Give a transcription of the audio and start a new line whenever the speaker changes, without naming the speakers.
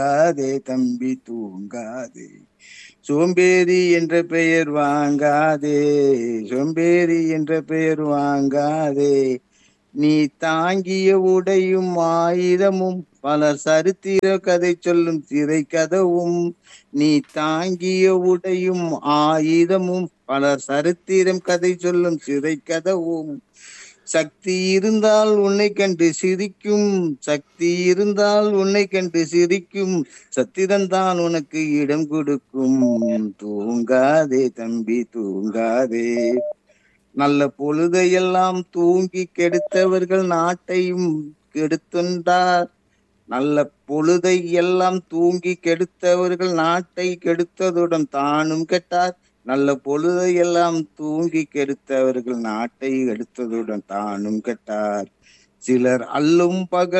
தூங்காதே தம்பி தூங்காதே சோம்பேறி என்ற பெயர் வாங்காதே சோம்பேறி என்ற பெயர் வாங்காதே நீ தாங்கிய உடையும் ஆயுதமும் பலர் சரித்திர கதை சொல்லும் திரை கதவும் நீ தாங்கிய உடையும் ஆயுதமும் பலர் சரித்திரம் கதை சொல்லும் சிறை கதவும் சக்தி இருந்தால் உன்னை கண்டு சிரிக்கும் சக்தி இருந்தால் உன்னை கண்டு சிரிக்கும் சத்திரம்தான் உனக்கு இடம் கொடுக்கும் தூங்காதே தம்பி தூங்காதே நல்ல பொழுதையெல்லாம் தூங்கி கெடுத்தவர்கள் நாட்டையும் கெடுத்துண்டார் நல்ல பொழுதை எல்லாம் தூங்கி கெடுத்தவர்கள் நாட்டை கெடுத்ததுடன் தானும் கெட்டார் நல்ல பொழுதை எல்லாம் தூங்கி கெடுத்தவர்கள் நாட்டை எடுத்ததுடன் தானும் கெட்டார் சிலர் அல்லும் பகல்